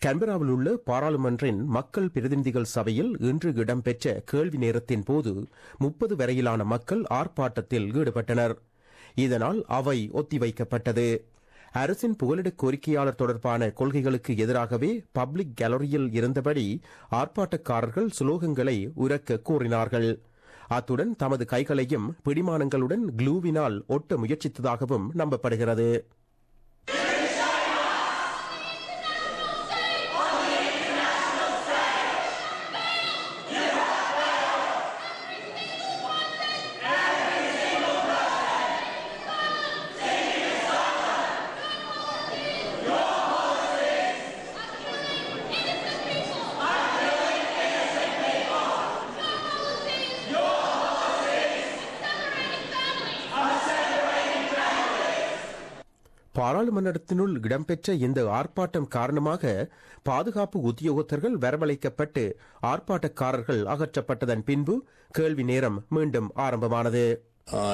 கன்பராவில் உள்ள பாராளுமன்றின் மக்கள் பிரதிநிதிகள் சபையில் இன்று இடம்பெற்ற கேள்வி நேரத்தின் போது முப்பது வரையிலான மக்கள் ஆர்ப்பாட்டத்தில் ஈடுபட்டனர் இதனால் அவை ஒத்திவைக்கப்பட்டது அரசின் புகலிட கோரிக்கையாளர் தொடர்பான கொள்கைகளுக்கு எதிராகவே பப்ளிக் கேலரியில் இருந்தபடி ஆர்ப்பாட்டக்காரர்கள் சுலோகங்களை உரக்க கூறினார்கள் அத்துடன் தமது கைகளையும் பிடிமானங்களுடன் க்ளூவினால் ஒட்ட முயற்சித்ததாகவும் நம்பப்படுகிறது பாராளுமன்றத்தினுள் இடம்பெற்ற இந்த ஆர்ப்பாட்டம் காரணமாக பாதுகாப்பு உத்தியோகத்தர்கள் வரவழைக்கப்பட்டு ஆர்ப்பாட்டக்காரர்கள் அகற்றப்பட்டதன் பின்பு கேள்வி நேரம் மீண்டும் ஆரம்பமானது I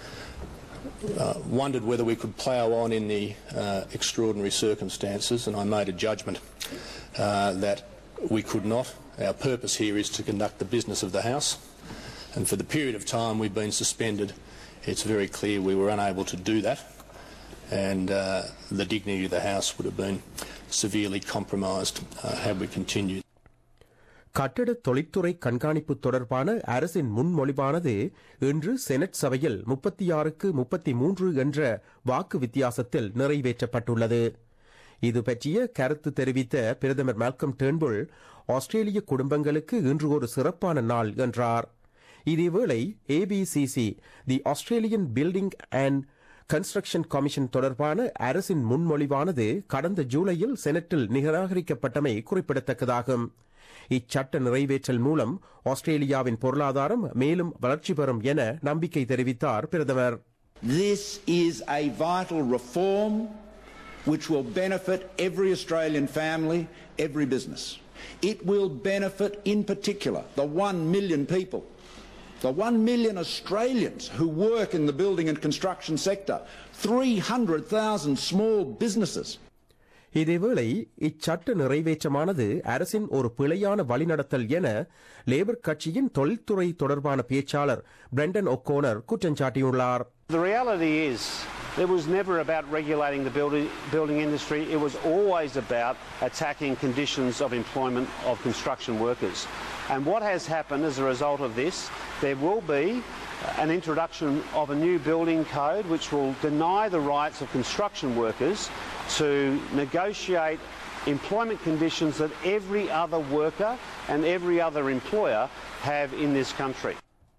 uh, wondered whether we could plough on in the uh, extraordinary circumstances, and I made a judgment uh, that we could not. Our purpose here is to conduct the business of the House, and for the period of time we've been suspended, it's very clear we were unable to do that, and uh, the dignity of the House would have been severely compromised uh, had we continued. கட்டட தொழில்துறை கண்காணிப்பு தொடர்பான அரசின் முன்மொழிவானது இன்று senate சபையில் முப்பத்தி ஆறுக்கு முப்பத்தி மூன்று என்ற வாக்கு வித்தியாசத்தில் நிறைவேற்றப்பட்டுள்ளது இது பற்றிய கருத்து தெரிவித்த பிரதமர் மால்கம் டேர்ன்புல் ஆஸ்திரேலிய குடும்பங்களுக்கு இன்று ஒரு சிறப்பான நாள் என்றார் இதேவேளை ABCC the Australian building and construction commission தொடர்பான அரசின் முன்மொழிவானது கடந்த ஜூலையில் செனட்டில் நிராகரிக்கப்பட்டமை குறிப்பிடத்தக்கதாகும் இச்சட்ட நிறைவேற்றல் மூலம் ஆஸ்திரேலியாவின் பொருளாதாரம் மேலும் வளர்ச்சி பெறும் என நம்பிக்கை தெரிவித்தார் பிரதமர் This is a vital reform which will benefit every Australian family, every business. It will benefit, in particular, the one million people, the one million Australians who work in the building and construction sector, 300,000 small businesses. இதேவேளை இச்சட்ட நிறைவேற்றமானது அரசின் ஒரு பிழையான வழிநடத்தல் என labour கட்சியின் தொழில்துறை தொடர்பான பேச்சாளர் Brendan ஒக்கோனர் குற்றம் சாட்டியுள்ளார் The reality is, it was never about regulating the building, building industry. It was always about attacking conditions of employment of construction workers. And what has happened as a result of this, there will be an introduction of a new building code which will deny the rights of construction workers to negotiate employment conditions that every other worker and every other employer have in this country.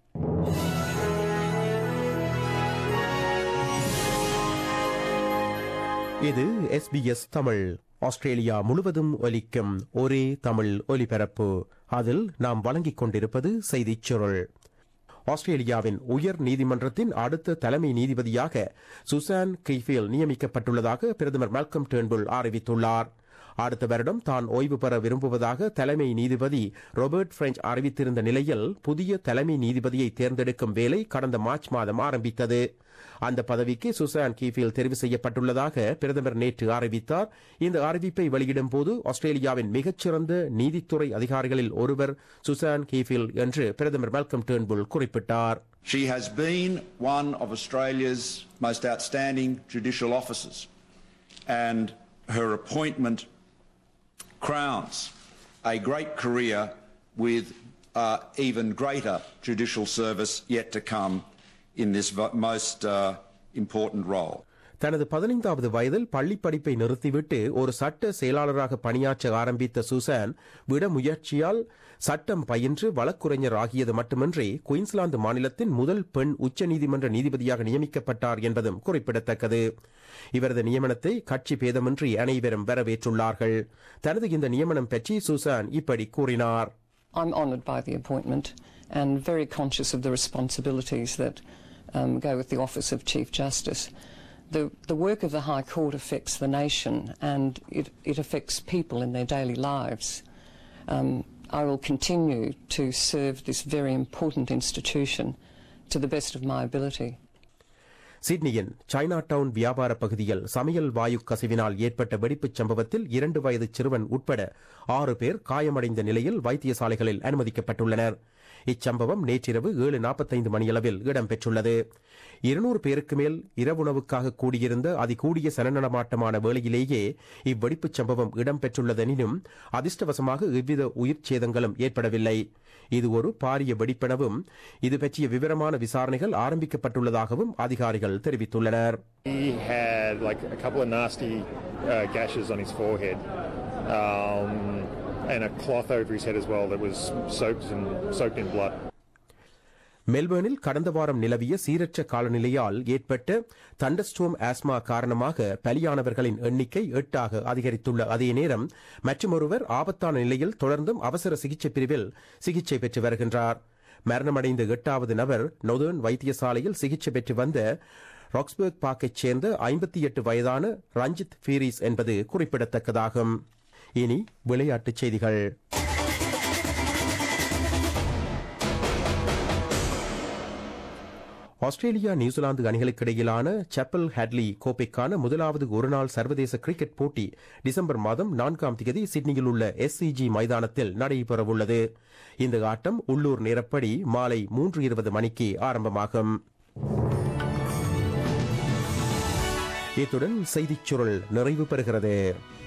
இது SBS Tamil Australia முழுவதும் ஒலிக்கும் ஒரே தமிழ் ஒலிபரப்பு அதில் நாம் வழங்கிக் கொண்டிருப்பது செய்திச் சுருள் ஆஸ்திரேலியாவின் உயர் நீதிமன்றத்தின் அடுத்த தலைமை நீதிபதியாக சுசான் கெய்ஃபேல் நியமிக்கப்பட்டுள்ளதாக பிரதமர் மால்கம் டேர்ன்புல் அறிவித்துள்ளார் அடுத்த வருடம் தான் ஓய்வு பெற விரும்புவதாக தலைமை நீதிபதி ரோபர்ட் பிரெஞ்ச் அறிவித்திருந்த நிலையில் புதிய தலைமை நீதிபதியை தேர்ந்தெடுக்கும் வேலை கடந்த மார்ச் மாதம் ஆரம்பித்தது அந்த பதவிக்கு சுசான் கீஃபில் தெரிவு செய்யப்பட்டுள்ளதாக பிரதமர் நேற்று அறிவித்தார் இந்த அறிவிப்பை வெளியிடும் போது ஆஸ்திரேலியாவின் மிகச்சிறந்த நீதித்துறை அதிகாரிகளில் ஒருவர் சுசான் கீஃபில் என்று பிரதமர் மால்கம் டேர்ன்புல் குறிப்பிட்டார் She has been one of Australia's most outstanding judicial officers, and her appointment crowns a great career with uh, even greater judicial service yet to come in this vo- most uh, important role. தனது பதினைந்தாவது வயதில் பள்ளி படிப்பை நிறுத்திவிட்டு ஒரு சட்ட செயலாளராக பணியாற்ற ஆரம்பித்த சுசான் விடமுயற்சியால் சட்டம் பயின்று வழக்குரைஞர் ஆகியது மட்டுமின்றி குயின்ஸ்லாந்து மாநிலத்தின் முதல் பெண் உச்சநீதிமன்ற நீதிபதியாக நியமிக்கப்பட்டார் என்பதும் குறிப்பிடத்தக்கது இவரது நியமனத்தை கட்சி பேதமின்றி அனைவரும் வரவேற்றுள்ளார்கள் தனது இந்த நியமனம் பற்றி சுசான் இப்படி கூறினார் I'm honoured by the appointment and very conscious of the responsibilities that um, go with the office of Chief Justice. The, the work of the High Court affects the nation and it, it affects people in their daily lives. Um, I will continue to serve this very important institution to the best of my ability. சிட்னியின் Chinatown வியாபார பகுதியில் சமையல் வாயு கசிவினால் ஏற்பட்ட வெடிப்புச் சம்பவத்தில் இரண்டு வயது சிறுவன் உட்பட ஆறு பேர் காயமடைந்த நிலையில் வைத்தியசாலைகளில் அனுமதிக்கப்பட்டுள்ளனர் இச்சம்பவம் நேற்றிரவு ஏழு நாற்பத்தைந்து மணியளவில் இடம்பெற்றுள்ளது இருநூறு பேருக்கு மேல் இரவுணவுக்காக கூடியிருந்த அதிகூடிய சனநடமாட்டமான வேளையிலேயே இவ்வெடிப்புச் சம்பவம் இடம்பெற்றுள்ளதெனினும் அதிர்ஷ்டவசமாக எவ்வித உயிர் சேதங்களும் ஏற்படவில்லை இது ஒரு பாரிய வெடிப்பெனவும் இது பற்றிய விவரமான விசாரணைகள் ஆரம்பிக்கப்பட்டுள்ளதாகவும் அதிகாரிகள் தெரிவித்துள்ளனர் He had like a couple of nasty uh, gashes on his forehead um, and a cloth over his head as well that was soaked and soaked in blood. மெல்பர்னில் கடந்த வாரம் நிலவிய சீரற்ற காலநிலையால் ஏற்பட்ட தண்டஸ்டோம் ஆஸ்மா காரணமாக பலியானவர்களின் எண்ணிக்கை எட்டாக அதிகரித்துள்ள அதே நேரம் மற்றொருவர் ஆபத்தான நிலையில் தொடர்ந்தும் அவசர சிகிச்சை பிரிவில் சிகிச்சை பெற்று வருகின்றார் மரணமடைந்த எட்டாவது நபர் நொதர்ன் வைத்தியசாலையில் சிகிச்சை பெற்று வந்த ராக்ஸ்பர்க் பார்க்கைச் சேர்ந்த ஐம்பத்தி எட்டு வயதான ரஞ்சித் ஃபீரிஸ் என்பது குறிப்பிடத்தக்கதாகும் இனி விளையாட்டுச் செய்திகள் ஆஸ்திரேலியா நியூசிலாந்து அணிகளுக்கு இடையிலான செப்பல் ஹேட்லி கோப்பைக்கான முதலாவது ஒருநாள் சர்வதேச கிரிக்கெட் போட்டி டிசம்பர் மாதம் நான்காம் தேதி சிட்னியில் உள்ள எஸ்சிஜி மைதானத்தில் நடைபெறவுள்ளது இந்த ஆட்டம் உள்ளூர் நேரப்படி மாலை மூன்று இருபது மணிக்கு ஆரம்பமாகும் இத்துடன் செய்திச் சுருள் நிறைவு பெறுகிறது